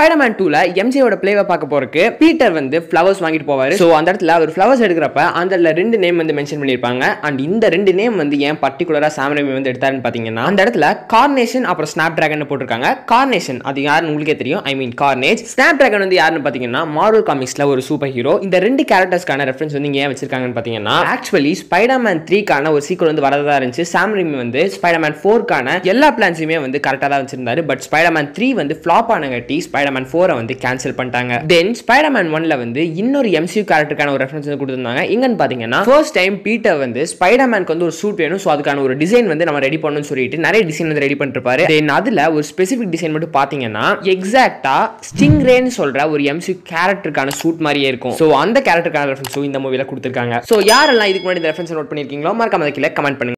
Spiderman டூல எம்ஜியோட பிளேவை பார்க்க போறதுக்கு பீட்டர் வந்து ஃப்ளவர்ஸ் வாங்கிட்டு போவாரு ஸோ அந்த இடத்துல அவர் ஃப்ளவர்ஸ் எடுக்கிறப்ப அந்த இடத்துல ரெண்டு நேம் வந்து மென்ஷன் பண்ணியிருப்பாங்க அண்ட் இந்த ரெண்டு நேம் வந்து ஏன் பர்டிகுலரா சாம்ரமி வந்து எடுத்தாருன்னு பார்த்தீங்கன்னா அந்த இடத்துல கார்னேஷன் அப்புறம் ஸ்னாப் டிராகன் போட்டிருக்காங்க கார்னேஷன் அது யாருன்னு உங்களுக்கே தெரியும் I mean Carnage snap dragon வந்து யாருன்னு பார்த்தீங்கன்னா மார்வல் காமிக்ஸ்ல ஒரு சூப்பர் ஹீரோ இந்த ரெண்டு கேரக்டர்ஸ்க்கான ரெஃபரன்ஸ் வந்து இங்க ஏன் வச்சிருக்காங்கன்னு பார்த்தீங்கன்னா ஆக்சுவலி ஸ்பைடர்மேன் த்ரீக்கான ஒரு சீக்வல் வந்து வரதா இருந்துச்சு சாம் ரிமி வந்து ஸ்பைடர்மேன் ஃபோர்க்கான எல்லா பிளான்ஸுமே வந்து கரெக்டாக தான் வச்சிருந்தாரு பட் ஸ்பைடர்மேன் த்ரீ வந்து ஃப்ளாப் ஆனங்காட்டி ஸ்பைடர்மேன் ஃபோரை வந்து கேன்சல் பண்ணிட்டாங்க தென் ஸ்பைடர்மேன் ஒன்ல வந்து இன்னொரு எம்சியூ கேரக்டருக்கான ஒரு ரெஃபரன்ஸ் வந்து கொடுத்துருந்தாங்க எங்கன்னு பார்த்தீங்கன்னா ஃபர்ஸ்ட் டைம் பீட்டர் வந்து ஸ்பைடர்மேனுக்கு வந்து ஒரு சூட் வேணும் ஸோ அதுக்கான ஒரு டிசைன் வந்து நம்ம ரெடி பண்ணணும்னு சொல்லிட்டு நிறைய டிசைன் வந்து ரெடி பண்ணிருப்பாரு தென் அதுல ஒரு ஸ்பெசிஃபிக் டிசைன் மட்டும் பார்த்தீங்கன்னா எக்ஸாக்டா ஸ்டிங் ரேன்னு சொல்ற ஒரு எம்சியூ கேரக்டருக்கான சூட் மாதிரியே இருக்கும் ஸோ அந்த கேரக்டருக்கான ரெஃபரன்ஸும் இந்த மூவில கொடுத்துருக்காங்க ஸோ யாரெல்லாம் இதுக்கு முன்னாடி இந்த ரெஃபரன்ஸ் நோட் பண்ணிருக்கீங்களோ மறக்காம கீழே கமெண்ட் பண்ணுங்க